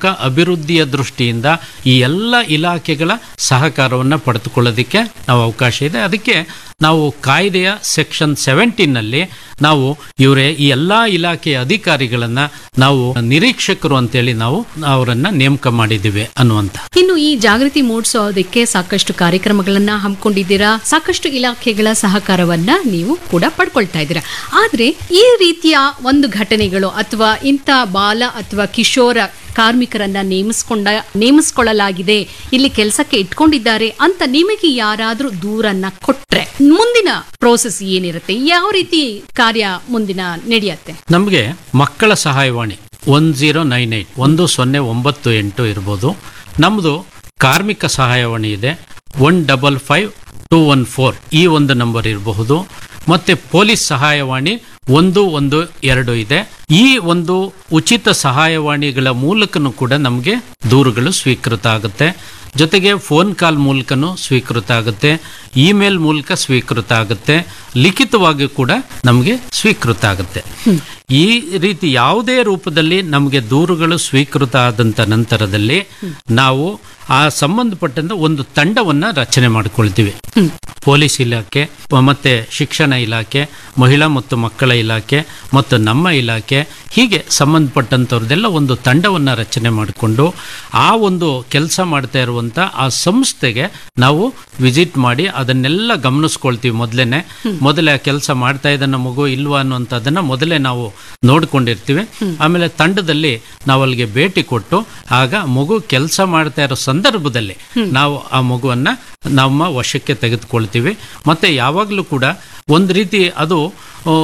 ಸರ್ವತೋಮುಖ ಅಭಿವೃದ್ಧಿಯ ದೃಷ್ಟಿಯಿಂದ ಈ ಎಲ್ಲ ಇಲಾಖೆಗಳ ಸಹಕಾರವನ್ನು ಪಡೆದುಕೊಳ್ಳೋದಕ್ಕೆ ನಾವು ಅವಕಾಶ ಇದೆ ಅದಕ್ಕೆ ನಾವು ಕಾಯ್ದೆಯ ಸೆಕ್ಷನ್ ಸೆವೆಂಟೀನಲ್ಲಿ ನಾವು ಇವರೇ ಈ ಎಲ್ಲ ಇಲಾಖೆಯ ಅಧಿಕಾರಿಗಳನ್ನು ನಾವು ನಿರೀಕ್ಷಕರು ಅಂತೇಳಿ ನಾವು ಅವರನ್ನು ನೇಮಕ ಮಾಡಿದ್ದೀವಿ ಅನ್ನುವಂಥ ಇನ್ನು ಈ ಜಾಗೃತಿ ಮೂಡಿಸೋದಕ್ಕೆ ಸಾಕಷ್ಟು ಕಾರ್ಯಕ್ರಮಗಳನ್ನ ಹಮ್ಮಿಕೊಂಡಿದ್ದೀರಾ ಸಾಕಷ್ಟು ಇಲಾಖೆಗಳ ಸಹಕಾರವನ್ನ ನೀವು ಕೂಡ ಪಡ್ಕೊಳ್ತಾ ಇದ್ದೀರಾ ಆದ್ರೆ ಈ ರೀತಿಯ ಒಂದು ಘಟನೆಗಳು ಅಥವಾ ಇಂಥ ಬಾಲ ಅಥವಾ ಕಿಶೋರ ಕಾರ್ಮಿಕರನ್ನ ನೇಮಿಸ್ಕೊಂಡ ನೇಮಿಸ್ಕೊಳ್ಳಲಾಗಿದೆ ಇಲ್ಲಿ ಕೆಲಸಕ್ಕೆ ಇಟ್ಕೊಂಡಿದ್ದಾರೆ ಅಂತ ನಿಮಗೆ ಯಾರಾದ್ರೂ ದೂರನ್ನ ಕೊಟ್ರೆ ಮುಂದಿನ ಪ್ರೋಸೆಸ್ ಏನಿರುತ್ತೆ ಯಾವ ರೀತಿ ಕಾರ್ಯ ಮುಂದಿನ ನಡೆಯುತ್ತೆ ನಮಗೆ ಮಕ್ಕಳ ಸಹಾಯವಾಣಿ ಒನ್ ಜೀರೋ ನೈನ್ ಏಯ್ಟ್ ಒಂದು ಸೊನ್ನೆ ಒಂಬತ್ತು ಎಂಟು ಇರ್ಬೋದು ನಮ್ಮದು ಕಾರ್ಮಿಕ ಸಹಾಯವಾಣಿ ಇದೆ one double five two one four ಈ ಒಂದು ನಂಬರ್ ಇರಬಹುದು ಮತ್ತು ಪೊಲೀಸ್ ಸಹಾಯವಾಣಿ ಒಂದು ಒಂದು ಎರಡು ಇದೆ ಈ ಒಂದು ಉಚಿತ ಸಹಾಯವಾಣಿಗಳ ಮೂಲಕನೂ ಕೂಡ ನಮಗೆ ದೂರುಗಳು ಸ್ವೀಕೃತ ಆಗುತ್ತೆ ಜೊತೆಗೆ ಫೋನ್ ಕಾಲ್ ಮೂಲಕನೂ ಸ್ವೀಕೃತ ಆಗುತ್ತೆ ಇಮೇಲ್ ಮೂಲಕ ಸ್ವೀಕೃತ ಆಗುತ್ತೆ ಲಿಖಿತವಾಗಿ ಕೂಡ ನಮಗೆ ಸ್ವೀಕೃತ ಆಗುತ್ತೆ ಈ ರೀತಿ ಯಾವುದೇ ರೂಪದಲ್ಲಿ ನಮಗೆ ದೂರುಗಳು ಸ್ವೀಕೃತ ಆದಂತ ನಂತರದಲ್ಲಿ ನಾವು ಆ ಸಂಬಂಧಪಟ್ಟಂತ ಒಂದು ತಂಡವನ್ನ ರಚನೆ ಮಾಡಿಕೊಳ್ತೀವಿ ಪೊಲೀಸ್ ಇಲಾಖೆ ಮತ್ತೆ ಶಿಕ್ಷಣ ಇಲಾಖೆ ಮಹಿಳಾ ಮತ್ತು ಮಕ್ಕಳ ಇಲಾಖೆ ಮತ್ತು ನಮ್ಮ ಇಲಾಖೆ ಹೀಗೆ ಸಂಬಂಧಪಟ್ಟಂಥವ್ರದ್ದೆಲ್ಲ ಒಂದು ತಂಡವನ್ನ ರಚನೆ ಮಾಡಿಕೊಂಡು ಆ ಒಂದು ಕೆಲಸ ಮಾಡ್ತಾ ಇರುವಂತ ಆ ಸಂಸ್ಥೆಗೆ ನಾವು ವಿಸಿಟ್ ಮಾಡಿ ಅದನ್ನೆಲ್ಲ ಗಮನಿಸ್ಕೊಳ್ತೀವಿ ಮೊದಲೇನೆ ಮೊದಲೇ ಆ ಕೆಲಸ ಮಾಡ್ತಾ ಇದ್ದನ್ನ ಮಗು ಇಲ್ವಾ ಅನ್ನುವಂಥದ್ದನ್ನ ಮೊದಲೇ ನಾವು ನೋಡ್ಕೊಂಡಿರ್ತೀವಿ ಆಮೇಲೆ ತಂಡದಲ್ಲಿ ನಾವು ಅಲ್ಲಿಗೆ ಭೇಟಿ ಕೊಟ್ಟು ಆಗ ಮಗು ಕೆಲಸ ಮಾಡ್ತಾ ಇರೋ ಸಂದರ್ಭದಲ್ಲಿ ನಾವು ಆ ಮಗುವನ್ನ ನಮ್ಮ ವಶಕ್ಕೆ ತೆಗೆದುಕೊಳ್ತೀವಿ ಮತ್ತೆ ಯಾವಾಗಲೂ ಕೂಡ ಒಂದು ರೀತಿ ಅದು ಆ,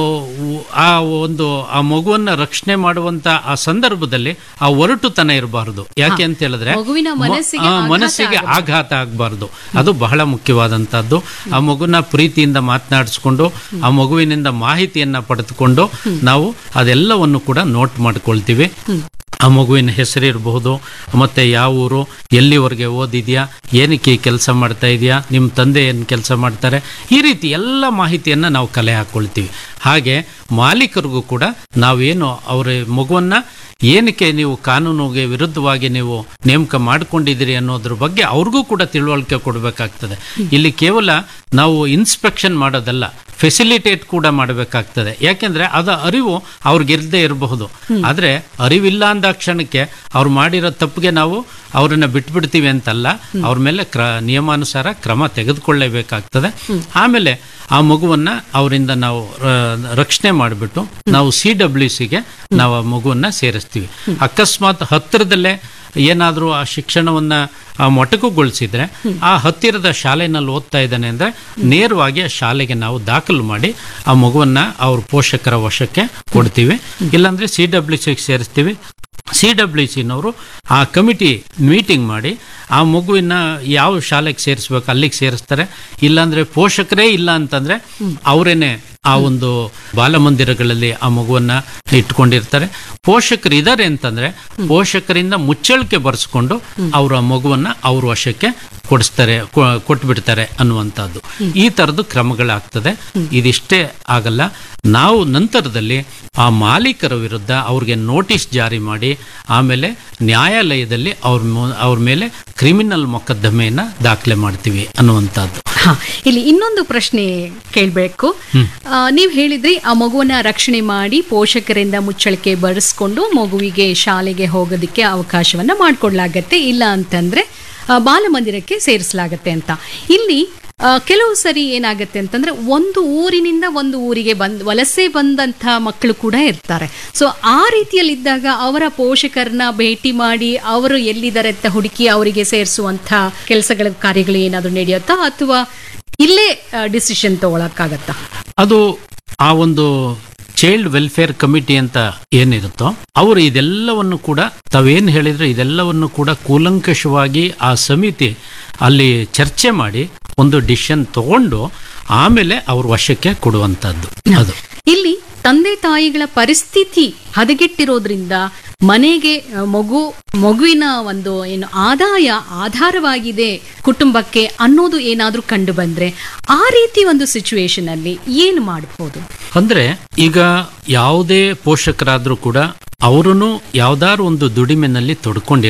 ಆ ಒಂದು ಆ ಮಗುವನ್ನ ರಕ್ಷಣೆ ಮಾಡುವಂತ ಆ ಸಂದರ್ಭದಲ್ಲಿ ಆ ಒರಟುತನ ಇರಬಾರದು ಯಾಕೆ ಅಂತ ಹೇಳಿದ್ರೆ ಮಗುವಿನ ಮ- ಮನಸ್ಸಿಗೆ ಆ, ಆಘಾತ ಮನಸ್ಸಿಗೆ ಆಘಾತ ಆಗಬಾರ್ದು ಅದು ಬಹಳ ಮುಖ್ಯವಾದಂತಹದ್ದು ಆ ಮಗುನ ಪ್ರೀತಿಯಿಂದ ಮಾತನಾಡಿಸ್ಕೊಂಡು ಆ ಮಗುವಿನಿಂದ ಮಾಹಿತಿಯನ್ನ ಪಡೆದುಕೊಂಡು ನಾವು ಅದೆಲ್ಲವನ್ನು ಕೂಡ ನೋಟ್ ಮಾಡ್ಕೊಳ್ತೀವಿ ಆ ಮಗುವಿನ ಹೆಸರು ಇರಬಹುದು ಮತ್ತೆ ಯಾವ ಊರು ಎಲ್ಲಿವರೆಗೆ ಓದಿದ್ಯಾ ಏನಕ್ಕೆ ಈ ಕೆಲಸ ಮಾಡ್ತಾ ಇದೆಯಾ ನಿಮ್ಮ ತಂದೆ ಏನು ಕೆಲಸ ಮಾಡ್ತಾರೆ ಈ ರೀತಿ ಎಲ್ಲ ಮಾಹಿತಿಯನ್ನ ನಾವು ಕಲೆ ಹಾಕೊಳ್ತೀವಿ ಹಾಗೆ ಮಾಲೀಕರಿಗೂ ಕೂಡ ನಾವೇನು ಅವರ ಮಗುವನ್ನ ಏನಕ್ಕೆ ನೀವು ಕಾನೂನಿಗೆ ವಿರುದ್ಧವಾಗಿ ನೀವು ನೇಮಕ ಮಾಡ್ಕೊಂಡಿದ್ದೀರಿ ಅನ್ನೋದ್ರ ಬಗ್ಗೆ ಅವ್ರಿಗೂ ಕೂಡ ತಿಳುವಳಿಕೆ ಕೊಡಬೇಕಾಗ್ತದೆ ಇಲ್ಲಿ ಕೇವಲ ನಾವು ಇನ್ಸ್ಪೆಕ್ಷನ್ ಮಾಡೋದಲ್ಲ ಫೆಸಿಲಿಟೇಟ್ ಕೂಡ ಮಾಡಬೇಕಾಗ್ತದೆ ಯಾಕೆಂದ್ರೆ ಅದ ಅರಿವು ಅವ್ರಿಗಿರದೇ ಇರಬಹುದು ಆದ್ರೆ ಅರಿವಿಲ್ಲ ಅಂದ ಕ್ಷಣಕ್ಕೆ ಅವ್ರು ಮಾಡಿರೋ ತಪ್ಪಿಗೆ ನಾವು ಅವ್ರನ್ನ ಬಿಟ್ಬಿಡ್ತೀವಿ ಅಂತಲ್ಲ ಅವ್ರ ಮೇಲೆ ಕ್ರ ನಿಯಮಾನುಸಾರ ಕ್ರಮ ತೆಗೆದುಕೊಳ್ಳೇಬೇಕಾಗ್ತದೆ ಆಮೇಲೆ ಆ ಮಗುವನ್ನ ಅವರಿಂದ ನಾವು ರ- ರಕ್ಷಣೆ ಮಾಡಿಬಿಟ್ಟು ನಾವು ಸಿ ಡಬ್ಲ್ಯೂ ಸಿಗೆ ನಾವು ಆ ಮಗುವನ್ನ ಸೇರಿಸ್ತೀವಿ ಅಕಸ್ಮಾತ್ ಹತ್ತಿರದಲ್ಲೇ ಏನಾದರೂ ಆ ಶಿಕ್ಷಣವನ್ನ ಆ ಮೊಟಕುಗೊಳಿಸಿದ್ರೆ ಆ ಹತ್ತಿರದ ಶಾಲೆನಲ್ಲಿ ಓದ್ತಾ ಇದ್ದಾನೆ ಅಂದ್ರೆ ನೇರವಾಗಿ ಆ ಶಾಲೆಗೆ ನಾವು ದಾಖಲು ಮಾಡಿ ಆ ಮಗುವನ್ನ ಅವ್ರ ಪೋಷಕರ ವಶಕ್ಕೆ ಕೊಡ್ತೀವಿ ಇಲ್ಲಾಂದ್ರೆ ಸಿ ಡಬ್ಲ್ಯೂ ಸಿಗೆ ಸೇರಿಸ್ತೀವಿ ಸಿ ಡಬ್ಲ್ಯೂ ಸಿನವರು ಆ ಕಮಿಟಿ ಮೀಟಿಂಗ್ ಮಾಡಿ ಆ ಮಗುವಿನ ಯಾವ ಶಾಲೆಗೆ ಸೇರಿಸ್ಬೇಕು ಅಲ್ಲಿಗೆ ಸೇರಿಸ್ತಾರೆ ಇಲ್ಲಾಂದ್ರೆ ಪೋಷಕರೇ ಇಲ್ಲ ಅಂತಂದ್ರೆ ಅವರೇನೆ ಆ ಒಂದು ಬಾಲಮಂದಿರಗಳಲ್ಲಿ ಆ ಮಗುವನ್ನ ಇಟ್ಕೊಂಡಿರ್ತಾರೆ ಪೋಷಕರು ಇದ್ದಾರೆ ಅಂತಂದ್ರೆ ಪೋಷಕರಿಂದ ಮುಚ್ಚಳಿಕೆ ಬರೆಸ್ಕೊಂಡು ಅವರು ಆ ಮಗುವನ್ನ ಅವ್ರ ವಶಕ್ಕೆ ಕೊಡಿಸ್ತಾರೆ ಕೊ- ಕೊಟ್ಬಿಡ್ತಾರೆ ಅನ್ನುವಂಥದ್ದು ಈ ತರದ್ದು ಕ್ರಮಗಳಾಗ್ತದೆ ಇದಿಷ್ಟೇ ಆಗಲ್ಲ ನಾವು ನಂತರದಲ್ಲಿ ಆ ಮಾಲೀಕರ ವಿರುದ್ಧ ಅವ್ರಿಗೆ ನೋಟಿಸ್ ಜಾರಿ ಮಾಡಿ ಆಮೇಲೆ ನ್ಯಾಯಾಲಯದಲ್ಲಿ ಅವ್ರ ಮು- ಅವ್ರ ಮೇಲೆ ಕ್ರಿಮಿನಲ್ ಮೊಕದ್ದಮೆಯನ್ನ ದಾಖಲೆ ಮಾಡ್ತೀವಿ ಅನ್ನುವಂಥದ್ದು ಹಾ ಇಲ್ಲಿ ಇನ್ನೊಂದು ಪ್ರಶ್ನೆ ಕೇಳಬೇಕು ನೀವು ಹೇಳಿದ್ರಿ ಆ ಮಗುವನ್ನ ರಕ್ಷಣೆ ಮಾಡಿ ಪೋಷಕರಿಂದ ಮುಚ್ಚಳಿಕೆ ಬರೆಸ್ಕೊಂಡು ಮಗುವಿಗೆ ಶಾಲೆಗೆ ಹೋಗೋದಕ್ಕೆ ಅವಕಾಶವನ್ನ ಮಾಡಿಕೊಡ್ಲಾಗತ್ತೆ ಇಲ್ಲ ಅಂತಂದ್ರೆ ಆ, ಬಾಲಮಂದಿರಕ್ಕೆ ಸೇರಿಸಲಾಗತ್ತೆ ಅಂತ ಇಲ್ಲಿ ಆ, ಕೆಲವು ಸರಿ ಏನಾಗತ್ತೆ ಅಂತಂದ್ರೆ ಒಂದು ಊರಿನಿಂದ ಒಂದು ಊರಿಗೆ ಬಂದ್ ವಲಸೆ ಬಂದಂಥ ಮಕ್ಕಳು ಕೂಡ ಇರ್ತಾರೆ ಸೊ ಆ ರೀತಿಯಲ್ಲಿದ್ದಾಗ ಅವರ ಪೋಷಕರನ್ನ ಭೇಟಿ ಮಾಡಿ ಅವರು ಎಲ್ಲಿದ್ದಾರೆ ಅಂತ ಹುಡುಕಿ ಅವರಿಗೆ ಸೇರಿಸುವಂಥ ಕೆಲಸಗಳ ಕಾರ್ಯಗಳು ಏನಾದರೂ ನಡೆಯುತ್ತಾ ಅಥವಾ ಇಲ್ಲೇ ಡಿಸಿಷನ್ ತಗೊಳಕ್ಕಾಗತ್ತಾ ಅದು ಆ ಒಂದು ಚೈಲ್ಡ್ ವೆಲ್ಫೇರ್ ಕಮಿಟಿ ಅಂತ ಏನಿರುತ್ತೋ ಅವರು ಇದೆಲ್ಲವನ್ನು ಕೂಡ ತಾವೇನು ಹೇಳಿದ್ರೆ ಇದೆಲ್ಲವನ್ನು ಕೂಡ ಕೂಲಂಕಷವಾಗಿ ಆ ಸಮಿತಿ ಅಲ್ಲಿ ಚರ್ಚೆ ಮಾಡಿ ಒಂದು ಡಿಸಿಷನ್ ತಗೊಂಡು ಆಮೇಲೆ ಅವ್ರ ವಶಕ್ಕೆ ಕೊಡುವಂತದ್ದು ಅದು ಇಲ್ಲಿ ತಂದೆ ತಾಯಿಗಳ ಪರಿಸ್ಥಿತಿ ಹದಗೆಟ್ಟಿರೋದ್ರಿಂದ ಮನೆಗೆ ಆ, ಮಗು ಮಗುವಿನ ಒಂದು ಏನು ಆದಾಯ ಆಧಾರವಾಗಿದೆ ಕುಟುಂಬಕ್ಕೆ ಅನ್ನೋದು ಏನಾದ್ರೂ ಕಂಡು ಬಂದ್ರೆ ಆ ರೀತಿ ಒಂದು ಸಿಚುವೇಶನ್ ಅಲ್ಲಿ ಏನು ಮಾಡಬಹುದು ಅಂದ್ರೆ ಈಗ ಯಾವುದೇ ಪೋಷಕರಾದ್ರೂ ಕೂಡ ಅವರೂ ಯಾವ್ದಾದ್ರು ಒಂದು ದುಡಿಮೆನಲ್ಲಿ ತೊಡ್ಕೊಂಡಿರ್ತಾರೆ